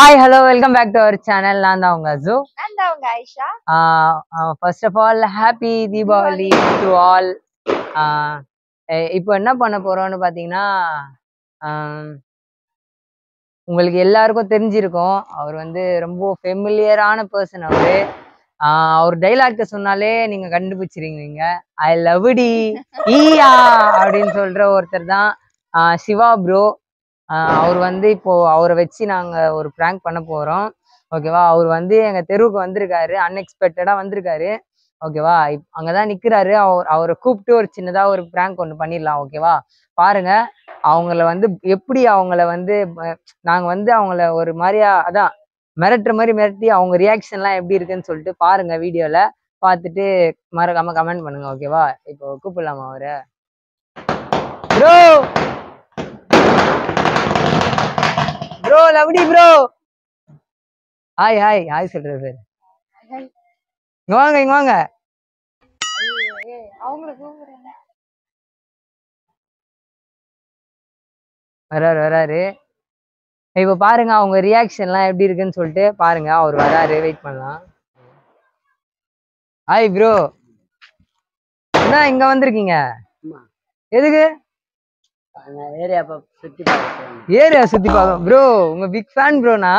Hi hello welcome back to our channel நான் தான் உங்க அசு நான் தான் உங்க Aisha first of all happy Deepavali to all இப்போ என்ன பண்ண போறோம்னு பார்த்தீங்கன்னா ஆஹ், உங்களுக்கு எல்லாருக்கும் தெரிஞ்சிருக்கும் அவர் வந்து ரொம்ப ஃபெமிலியரான பர்சன் அவரு ஆஹ், அவர் டைலாக் சொன்னாலே நீங்க கண்டுபிடிச்சிருவீங்க ஐ லவ் டி ஈயா அப்படின்னு சொல்ற ஒருத்தர் தான் ஆஹ், சிவா ப்ரோ அவர் வந்து இப்போ அவரை வச்சு நாங்க ஒரு ப்ராங்க் பண்ண போறோம் ஓகேவா அவர் வந்து எங்க தெருவுக்கு வந்திருக்காரு அன்எக்ஸ்பெக்டடா வந்திருக்காரு ஓகேவா இப் அங்கதான் நிக்கிறாரு அவர் அவரை கூப்பிட்டு ஒரு சின்னதா ஒரு ப்ராங்க் ஒன்று பண்ணிடலாம் ஓகேவா பாருங்க அவங்கள வந்து எப்படி அவங்கள வந்து ப- நாங்க வந்து அவங்கள ஒரு மாதிரியா அதான் மிரட்டுற மாதிரி மிரட்டி அவங்க ரியாக்ஷன்லாம் எப்படி இருக்குன்னு சொல்லிட்டு பாருங்க வீடியோல பார்த்துட்டு மறக்காம கமெண்ட் பண்ணுங்க ஓகேவா இப்போ கூப்பிடலாமா அவரை ப்ரோ ப்ரோ லவ்டி ப்ரோ ஹாய் ஹாய் ஹாய் சொல்றது பேர் இங்க வாங்க இங்க வாங்க அவங்கள கூப்பிடுறேன் வராரு வராரு இப்போ பாருங்க அவங்க ரியாக்ஷன்லாம் எப்படி இருக்குன்னு சொல்லிட்டு பாருங்க அவர் வராரு வெயிட் பண்ணலாம் ஹாய் ப்ரோ என்ன இங்க வந்திருக்கீங்க ஆமா. எதுக்கு நான் ஏரியா அப்ப சுத்தி பார்க்கிறேன் ஏரியா சுத்தி பார்க்க ப்ரோ உங்க பிக் ஃபேன் ப்ரோனா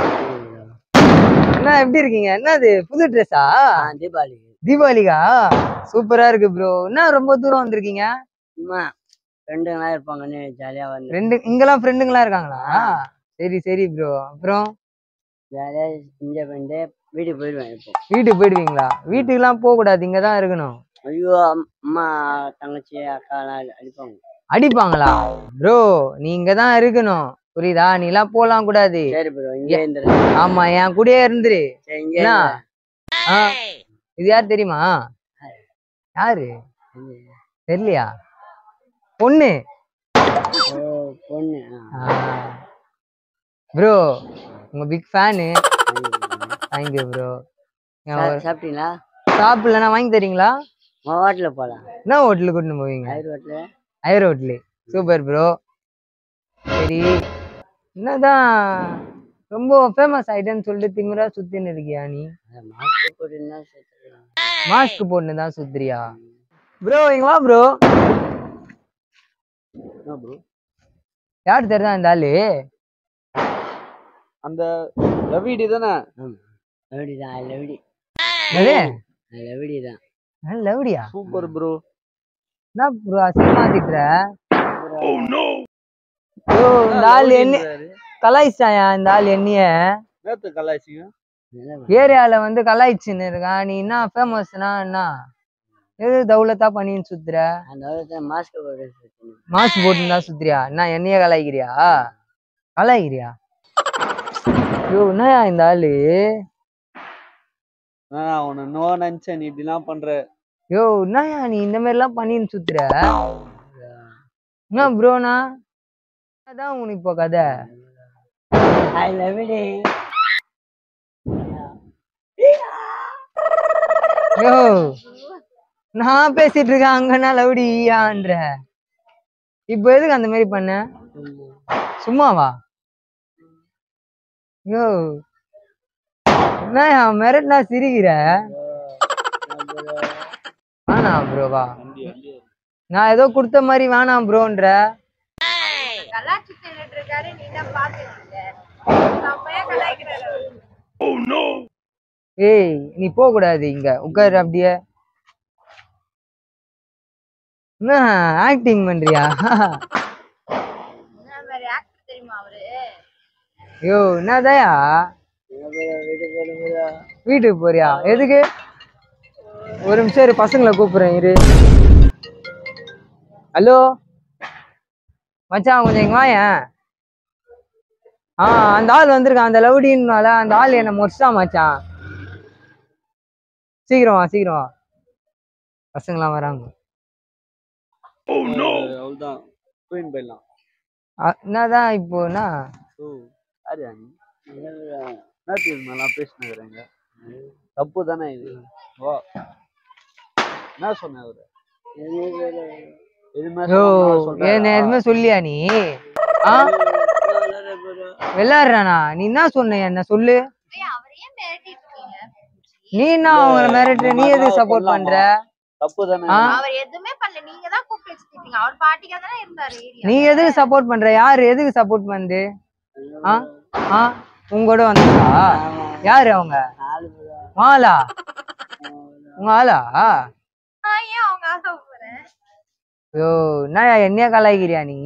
என்ன எப்படி இருக்கீங்க என்னது புது ட்ரெஸ்ஸா ஆ, தீபாவளி தீபாவளிக்கா சூப்பரா இருக்கு ப்ரோ என்ன ரொம்ப தூரம் வந்திருக்கீங்க சும்மா ஃப்ரெண்டுங்களாம் இருப்பாங்கன்னு ஜாலியா வந்து ரெண்டு இங்கெல்லாம் ஃப்ரெண்டுங்களா இருக்காங்களா சரி சரி ப்ரோ அப்புறம் ஜாலியா என்ஜாய் பண்ணிட்டு வீட்டுக்கு போயிடுவேன் இப்போ வீட்டுக்கு போயிடுவீங்களா வீட்டுக்குலாம் போக கூடாது இங்க தான் இருக்கணும் ஐயோ அம்- அம்மா தங்கச்சி அக்காலாம் அடி- அடிப்பாங்க அடிப்பாங்களா ப்ரோ நீ இங்க தான் இருக்கணும் புரியுதா நீ எல்லாம் போலாம் கூடாது சரி ப்ரோ இங்கே இருந்துரு ஆமா என் கூடயே இருந்துரு சரி இங்கே என்ன? இருந்துரு. ஆ, இது யார் தெரியுமா யாரு தெரியலையா பொண்ணு ஓ பொண்ணு ஆ. ப்ரோ உங்க பிக் ஃபேனு தேங்க்யூ ப்ரோ சா- சாப்பிட்டீங்களா சாப்பிடலன்னா வாங்கி தரீங்களா உன் ஹோட்டலில் போகலாம் என்ன ஹோட்டலுக்கு கூட்டின்னு போவீங்க Iyer hotel Iyer hotel super bro சரி என்னதான் ரொம்ப ஃபேமஸ் ஆயிட்டேன்னு சொல்லிட்டு திமிரா சுத்தின்னு இருக்கியா நீ மாஸ்க் போட்டுன்னா சேர்த்துக்கலாம் மாஸ்க் போட்டு தான் சுத்துறியா ப்ரோ இங்க வா ப்ரோ என்ன ப்ரோ யார் தெரியுதா இந்த ஆளு அந்த ரவிடி தானே லவ்டி தான் லவ்டி என்னது லவ்டி தான் லவ்டியா சூப்பர் ப்ரோ என்ன ப்ரோ அசிங்கமா திட்டுற ப்ரோ இந்த ஆள் என்ன கலாய்ச்சாயா இந்த ஆள் என்னைய நேத்து கலாய்ச்சிங்க ஏரியால வந்து கலாய்ச்சின்னு இருக்கான் நீ என்ன ஃபேமஸ்னா என்ன எது தௌலத்தா பண்ணின்னு சுத்துற அந்த ஹோட்டல் மாஸ்க் போட்டு சுத்தணும். மாஸ்க் போட்டுன்னு தான் சுத்துறியா என்ன என்னைய கலாய்க்கிறியா கலாய்க்கிறியா ஐயோ என்னயா இந்த ஆளு நான் உன்னை நோ நினைச்சேன் நீ இப்படிலாம் பண்ற யோ என்னயா நீ இந்த மாதிரி எல்லாம் பண்ணின்னு சுத்துற என்ன ப்ரோனா அதான் உனக்கு இப்போ கதை I love it. யோ நான் பேசிட்டு இருக்கேன் அங்கன்னா லவுடியான்ற இப்போ எதுக்கு அந்த மாதிரி பண்ண சும்மாவா யோ என்ன மிரட்னா சிரிக்கிற வேணாம் ப்ரோவா நான் ஏதோ கொடுத்த மாதிரி வேணாம் ப்ரோன்ற கலாச்சி தின்னுட்டு இருக்காரு நீ தான் பாத்துட்டு செம்மையா கலாய்க்கிறாரு ஏய் நீ போக கூடாது இங்க உட்காரு அப்படியே என்ன ஆக்டிங் பண்றியா என்ன மாதிரி ஆக்டர் தெரியுமா அவரு யோ என்னதயா வீட்டுக்கு போறியா எதுக்கு ஒரு நிமிஷம் இரு பசங்களை கூப்பிடுறேன் இரு ஹலோ மச்சான் கொஞ்சம் இங்க வாயேன் ஆ அந்த ஆள் வந்திருக்கான் அந்த லவுடின்னால அந்த ஆள் என்ன முடிச்சிட்டான் மச்சான் சீக்கிரம் வா சீக்கிரம் வா பசங்களாம் வராங்க அவ்வளவுதான் போயின் போயிடலாம் அ, என்னதான் இப்போ என்ன ஓ யாரியா நீ என்ன தெரியுமாலாம் பேசினுக்குறேங்க தப்பு தானே இது ஓ என்ன சொன்ன அவரு எதுவுமே யோ சொல்லாம என்ன சொல்றாரா? எதுவுமே சொல்லியா நீ ஆ விளையாடுறானா நீ என்ன சொன்ன என்ன சொல்லு ஏய், அவரை ஏன் மிரட்டிட்டு இருக்கீங்க நீ என்ன அவங்கள மிரட்டுற நீ எதுக்கு சப்போர்ட் பண்ற தப்பு தானே ஆ? அவர் எதுவுமே பண்ணல நீங்க தான் கூப்பிட்டு வச்சுட்டீங்க அவர் பாட்டிக்கா தானே இருந்தாரு ஏரியா நீ எதுக்கு சப்போர்ட் பண்ற யாரு எதுக்கு சப்போர்ட் பண்ணுது ஆ ஆ உங்களோட வந்துச்சா யாரு அவங்க மாலா உங்க ஆளா நான் ஏன் அவங்க ஆசை போறேன் ஐயோ என்ன என்னைய கலாய்க்கிறியா நீ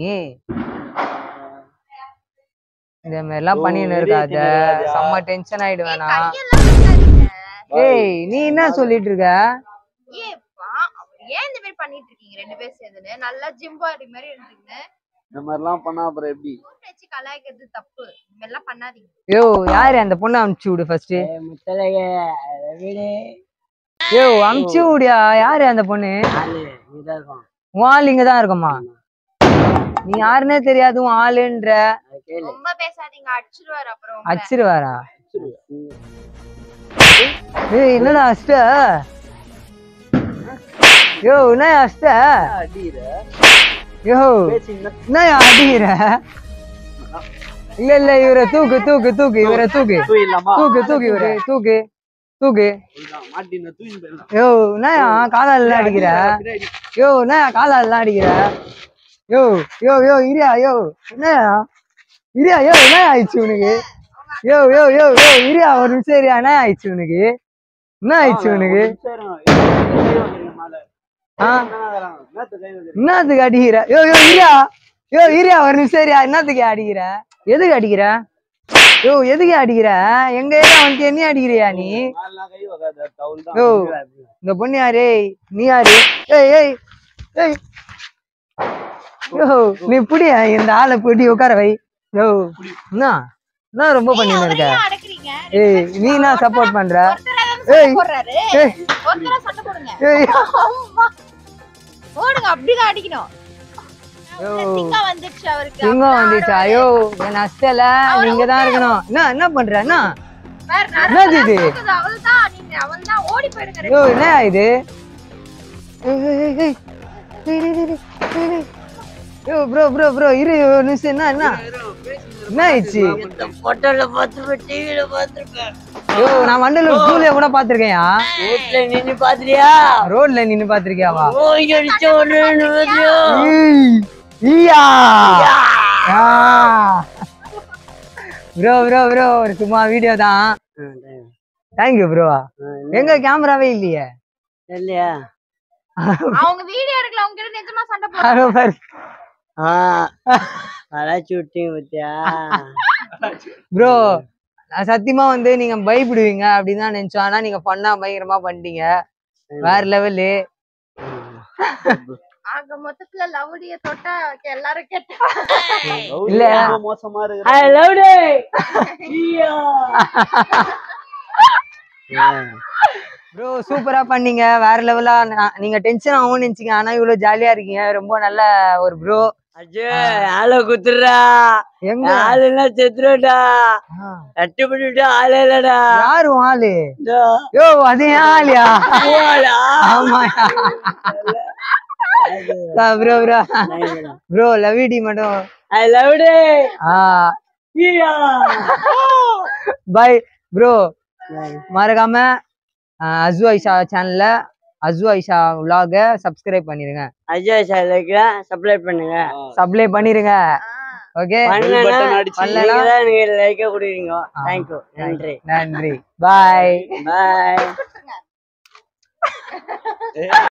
இந்த மாதிரிலாம் ஓ, பண்ணின்னு வெளிய இருக்காத திணிக்காதயா. செம்ம டென்ஷன் ஆயிடுவேனா கையெல்லாம் வைக்காதீங்க. ஏய் நீ என்ன சொல்லிட்டு இருக்க ஏப்பா அவர் ஏன் இந்த மாதிரி பண்ணிட்டு இருக்கீங்க ரெண்டு பேரும் சேர்ந்துன்னு நல்லா ஜிம் பாடி மாதிரி இருந்துங்க இந்த மாதிரிலாம் பண்ணா அப்புறம் எப்படி கூப்பிட்டு வச்சு கலாய்க்கிறது தப்பு இந்த மாதிரிலாம் பண்ணாதீங்க யோ யாரு அந்த பொண்ணை அமுச்சு விடு ஃபர்ஸ்ட் முத்தலகே வீடு யோ அமுச்சு விடியா யாரு அந்த பொண்ணு ஆளு இங்கதான் இருக்கும் உன் ஆள் இங்க தான் இருக்குமா நீ யாருன்னே தெரியாது உன் ஆளுன்ற அது கேளு ரொம்ப பேசாதீங்க அடிச்சிருவாரு அப்புறம் உங்களை. அடிச்சிருவாரா ஏய் என்னடா அஷ்ட யோ என்ன அஷ்ட அடிக்கிற யோ பேசி என்ன என்ன அடிக்கிற இல்ல இல்ல இவரை தூக்கு தூக்கு தூக்கு இவரை தூக்கு தூயிடலாமா தூக்கு தூக்கு இவரை தூக்கு தூக்கு மாட்டின தூயின் போயிடலாம் யோ என்னயா காலால் எல்லாம் அடிக்கிற யோ என்ன காலால் எல்லாம் அடிக்கிற யோ யோ யோ இரியா யோ என்னயா இரியா யோ என்ன ஆயிடுச்சு உனக்கு யோ யோ யோ யோ இரியா ஒரு நிமிஷம் இரியா என்ன ஆயிடுச்சு உனக்கு என்ன ஆயிடுச்சு உனக்கு ஆ என்னத்துக்கு அடிக்கிற யோ யோ இரியா யோ இரியா ஒரு நிமிஷம் இரியா என்னத்துக்கு அடிக்கிற எதுக்கு அடிக்கிற யோ எதுக்கு அடிக்கிற எங்க ஏரியா வந்து என்ன அடிக்கிறியா நீ யோ இந்த பொண்ணு யாரு ஏய், நீ யாரு ஏய் ஏய் ஏய் யோ நீ புடிய இந்த ஆளை புடி உட்கார வை யோ என்ன என்ன ரொம்ப பண்ணின்னு இருக்க ஏன் அடக்குறீங்க ஏய் நீ என்ன சப்போர்ட் பண்ற ஒருத்தரா ஏய் போடுறாரு ஏய் ஒருத்தரா சண்டை போடுங்க ஏய் அம்மா. ஓடுங்க அப்படிதான் அடிக்கணும் யோ. சிங்கம் வந்துருச்சு அவருக்கு சிங்கம் வந்துச்சு ஐயோ என் அஸ்டல நீங்க தான் இருக்கணும் என்ன என்ன பண்ற என்ன வேற என்னது இது? நடக்குது அவள்தான் நீங்க அவள்தான் ஓடி போயிடுங்க யோ என்ன இது ஏய், ஏய், ஏய், ஏய். ஏய், ஏய், ஏய், ஏய், ஏய். யோ ப்ரோ ப்ரோ ப்ரோ இரு ஒரு நிமிஷம் என்ன என்ன என்ன ஆயிடுச்சு போட்டோல பார்த்துருப்பேன் டிவில பார்த்துருப்பேன் யோ நான் வண்டலூர் ஸ்கூல்ல கூட பாத்திருக்கேன் வீட்டுல நின்னு பாத்துறியா ரோட்ல நின்னு பாத்திருக்கியாவா ஓய் அடிச்ச ஒண்ணு பாத்தியா ஏய், ஈயா ப்ரோ ப்ரோ ப்ரோ ஒரு சும்மா வீடியோ தான் தேங்க்யூ ப்ரோ எங்க கேமராவே இல்லையே இல்லையா அவங்க வீடியோ எடுக்கல அவங்க கிட்ட நிஜமா சண்டை போடுறாங்க அங்க பாரு. ஆ அதாச்சும் விட்டீங்க பத்தியா ப்ரோ நான் சத்தியமா வந்து நீங்க பயப்படுவீங்க அப்படின்னு தான் நினைச்சோம் ஆனா நீங்க பண்ணா பயங்கரமா பண்ணிட்டீங்க வேற லெவலு ஆக மொத்தத்துல லவ்டிய தொட்டா எல்லாரும் கேட்டா இல்ல. மோசமா இருக்கு ஐ லவ் டே ப்ரோ சூப்பரா பண்ணீங்க வேற லெவலா நீங்க டென்ஷன் ஆகும்னு நினைச்சீங்க ஆனா இவ்வளவு ஜாலியா இருக்கீங்க ரொம்ப நல்ல ஒரு ப்ரோ அஜு ஆளை குத்துறா எங்க ஆளுன்னா செத்துருடா ஆ, கட்டு பண்ணிட்டு ஆளே இல்லடா யாரு உன் ஆளு இதோ, யோ அது ஏன் ஆளியா போடா. ஆமா ப்ரோ ப்ரோ ப்ரோ லவ் டி மட்டும் I loved it. ஆ Yeah. பை ப்ரோ மறக்காம அஹ், அசு ஐஷா சேனல்ல அசு ஐஷா vlog சப்ஸ்கிரைப் பண்ணிருங்க அஜய் சாருக்கு சப்ளை பண்ணுங்க சப்ளை பண்ணிருங்க ஓகே பண்ணலன்னா button அடிச்சு பண்ணலனா நீங்க தான் எனக்கு லைக்க கொடுக்குறீங்க தேங்க்யூ நன்றி நன்றி பாய் பாய்